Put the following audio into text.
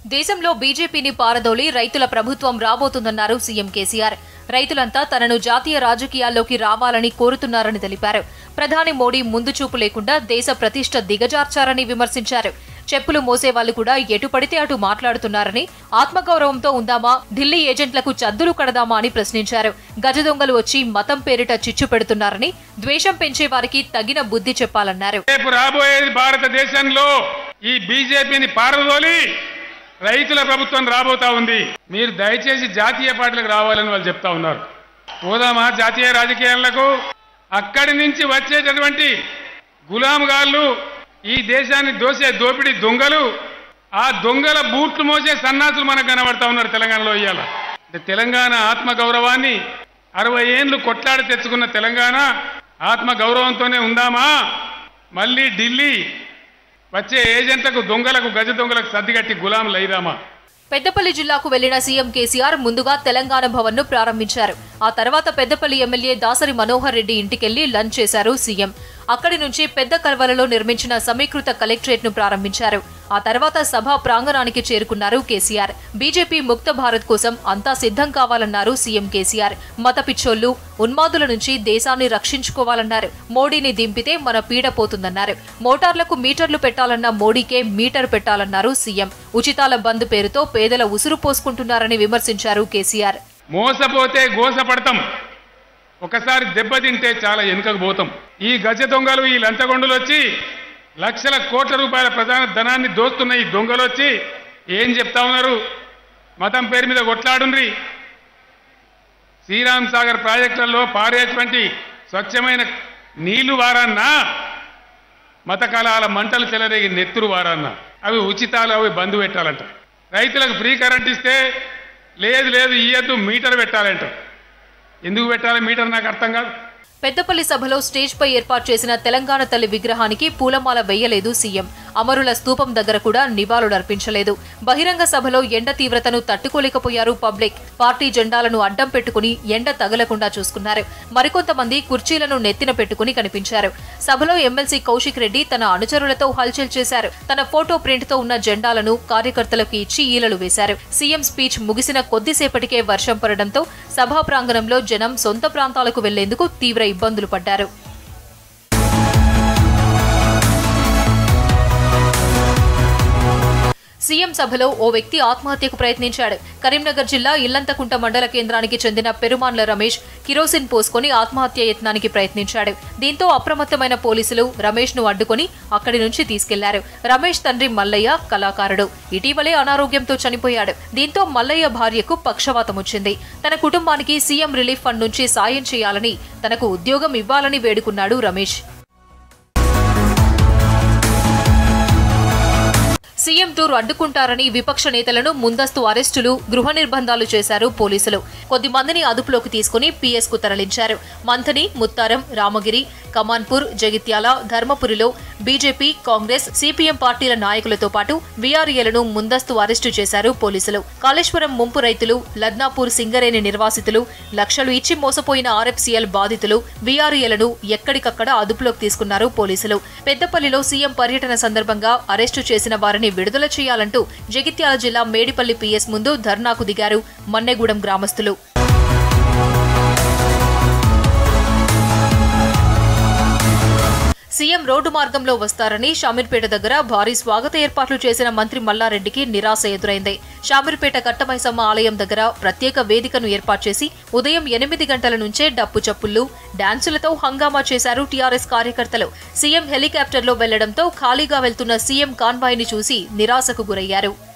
దేశంలో బీజేపీని పారదోలి రైతుల ప్రభుత్వం రాబోతుందన్నారు సీఎం కేసీఆర్ రైతులంతా తనను జాతీయ రాజకీయాల్లోకి రావాలని కోరుతున్నారని తెలిపారు ప్రధాని మోడీ ముందు చూపు లేకుండా దేశ ప్రతిష్ట దిగజార్చారని విమర్శించారు చెప్పులు మోసే వాళ్ళు కూడా ఎటు పడితే అటు మాట్లాడుతున్నారని ఆత్మగౌరవంతో ఉందామా ఢిల్లీ ఏజెంట్లకు చద్దులు కడదామా అని ప్రశ్నించారు గజ దొంగలు వచ్చి మతం పేరిట చిచ్చు పెడుతున్నారని ద్వేషం పెంచే వారికి తగిన బుద్ధి చెప్పాలన్నారు రేపు రాబోయేది భారతదేశంలో ఈ బీజేపీని పారదోలి రైతుల ప్రభుత్వం రాబోతా ఉంది మీరు దయచేసి జాతీయ పార్టీలకు రావాలని వాళ్ళు చెప్తా ఉన్నారు పోదామా జాతీయ రాజకీయాలకు అక్కడి నుంచి వచ్చేటటువంటి గులాంగాళ్ళు ఈ దేశాన్ని దోసే దోపిడీ దొంగలు ఆ దొంగల బూట్లు మోసే సన్నాసులు మనకు కనబడతా ఉన్నారు తెలంగాణలో ఇవాళ అంటే తెలంగాణ ఆత్మ గౌరవాన్ని అరవై ఏండ్లు కొట్లాడి తెచ్చుకున్న తెలంగాణ ఆత్మ గౌరవంతోనే ఉందామా మళ్ళీ ఢిల్లీ వచ్చే ఏజెంట్లకు దొంగలకు గజ దొంగలకు సర్దిగట్టి గులాం లైదామా పెద్దపల్లి జిల్లాకు వెళ్లిన సీఎం కేసీఆర్ ముందుగా తెలంగాణ భవన్ ను ప్రారంభించారు ఆ తర్వాత పెద్దపల్లి ఎమ్మెల్యే దాసరి మనోహర్ రెడ్డి ఇంటికెళ్లి లంచ్ చేశారు సీఎం అక్కడి నుంచి పెద్ద కల్వలలో నిర్మించిన సమీకృత కలెక్టరేట్ ను ప్రారంభించారు ఆ తర్వాత సభా ప్రాంగణానికి చేరుకున్నారు కేసీఆర్ బీజేపీ ముక్త భారత్ కోసం అంతా సిద్ధం కావాలన్నారు సీఎం కేసీఆర్ మత పిచ్చోళ్లు ఉన్మాదుల నుంచి దేశాన్ని రక్షించుకోవాలన్నారు మోడీని దింపితే మన పీడ పోతుందన్నారు మోటార్లకు మీటర్లు పెట్టాలన్న మోడీకే మీటర్ పెట్టాలన్నారు సీఎం ఉచితాల బంద్ పేరుతో పేదల ఉసురు పోసుకుంటున్నారని విమర్శించారు కేసీఆర్ మోసపోతే గోసపడతాం ఒకసారి దెబ్బతింటే చాలా వెనుకకు పోతాం ఈ గజ దొంగలు ఈ లంచగొండలు వచ్చి లక్షల కోట్ల రూపాయల ప్రధాన ధనాన్ని దోస్తున్న ఈ దొంగలు వచ్చి ఏం చెప్తా ఉన్నారు మతం పేరు మీద కొట్లాడుండ్రి శ్రీరామ్ సాగర్ ప్రాజెక్టులలో పారేటువంటి స్వచ్ఛమైన నీళ్లు వారన్నా మత కళాల మంటలు చెలరేగి నెత్తురు వారన్నా అవి ఉచితాలు అవి బంధు పెట్టాలంట రైతులకు ఫ్రీ కరెంట్ ఇస్తే లేదు లేదు ఇయ్యద్దు మీటర్ పెట్టాలంట ఎందుకు పెట్టాలి మీటర్ నాకు అర్థం కాదు పెద్దపల్లి సభలో స్టేజ్ పై ఏర్పాటు చేసిన తెలంగాణ తల్లి విగ్రహానికి పూలమాల వేయలేదు సీఎం అమరుల స్తూపం దగ్గర కూడా నివాళులర్పించలేదు బహిరంగ సభలో ఎండ తీవ్రతను తట్టుకోలేకపోయారు పబ్లిక్ పార్టీ జెండాలను అడ్డం పెట్టుకుని ఎండ తగలకుండా చూసుకున్నారు మరికొంతమంది కుర్చీలను నెత్తిన పెట్టుకుని కనిపించారు సభలో ఎమ్మెల్సీ కౌశిక్ రెడ్డి తన అనుచరులతో హల్చల్ చేశారు తన ఫోటో ప్రింట్ తో ఉన్న జెండాలను కార్యకర్తలకు ఇచ్చి ఈలలు వేశారు సీఎం స్పీచ్ ముగిసిన కొద్దిసేపటికే వర్షం పడడంతో సభా ప్రాంగణంలో జనం సొంత ప్రాంతాలకు వెళ్లేందుకు తీవ్ర ఇబ్బందులు పడ్డారు సీఎం సభలో ఓ వ్యక్తి ఆత్మహత్యకు ప్రయత్నించాడు కరీంనగర్ జిల్లా ఇల్లంతకుంట మండల కేంద్రానికి చెందిన పెరుమాన్ల రమేష్ కిరోసిన్ పోసుకొని ఆత్మహత్య యత్నానికి ప్రయత్నించాడు దీంతో అప్రమత్తమైన పోలీసులు రమేష్ ను అడ్డుకొని అక్కడి నుంచి తీసుకెళ్లారు రమేష్ తండ్రి మల్లయ్య కళాకారుడు ఇటీవలే అనారోగ్యంతో చనిపోయాడు దీంతో మల్లయ్య భార్యకు పక్షవాతం వచ్చింది తన కుటుంబానికి సీఎం రిలీఫ్ ఫండ్ నుంచి సాయం చేయాలని తనకు ఉద్యోగం ఇవ్వాలని వేడుకున్నాడు రమేష్ సీఎం టూర్ అడ్డుకుంటారని విపక్ష నేతలను ముందస్తు అరెస్టులు గృహ నిర్బంధాలు చేశారు పోలీసులు కొద్ది మందిని అదుపులోకి తీసుకుని పీఎస్ కు తరలించారు మంథని ముత్తారం రామగిరి కమాన్పూర్ జగిత్యాల ధర్మపురిలో బీజేపీ కాంగ్రెస్ సిపిఎం పార్టీల నాయకులతో పాటు వీఆర్ఏలను ముందస్తు అరెస్టు చేశారు పోలీసులు కాళేశ్వరం ముంపు రైతులు లద్నాపూర్ సింగరేణి నిర్వాసితులు లక్షలు ఇచ్చి మోసపోయిన ఆర్ఎఫ్సీఎల్ బాధితులు వీఆర్ఏలను ఎక్కడికక్కడ అదుపులోకి తీసుకున్నారు పోలీసులు పెద్దపల్లిలో సీఎం పర్యటన సందర్భంగా అరెస్టు చేసిన వారిని విడుదల చేయాలంటూ జగిత్యాల జిల్లా మేడిపల్లి పీఎస్ ముందు ధర్నాకు దిగారు మన్నెగూడెం గ్రామస్తులు సీఎం రోడ్డు మార్గంలో వస్తారని షామీర్పేట దగ్గర భారీ స్వాగత ఏర్పాట్లు చేసిన మంత్రి మల్లారెడ్డికి నిరాశ ఎదురైంది షామీర్పేట కట్టమైసమ్మ ఆలయం దగ్గర ప్రత్యేక వేదికను ఏర్పాటు చేసి ఉదయం ఎనిమిది గంటల నుంచే డప్పు చప్పుళ్లు డాన్సులతో హంగామా చేశారు టీఆర్ఎస్ కార్యకర్తలు సీఎం హెలికాప్టర్లో వెళ్లడంతో ఖాళీగా వెళ్తున్న సీఎం కాన్వాయ్ని చూసి నిరాశకు గురయ్యారు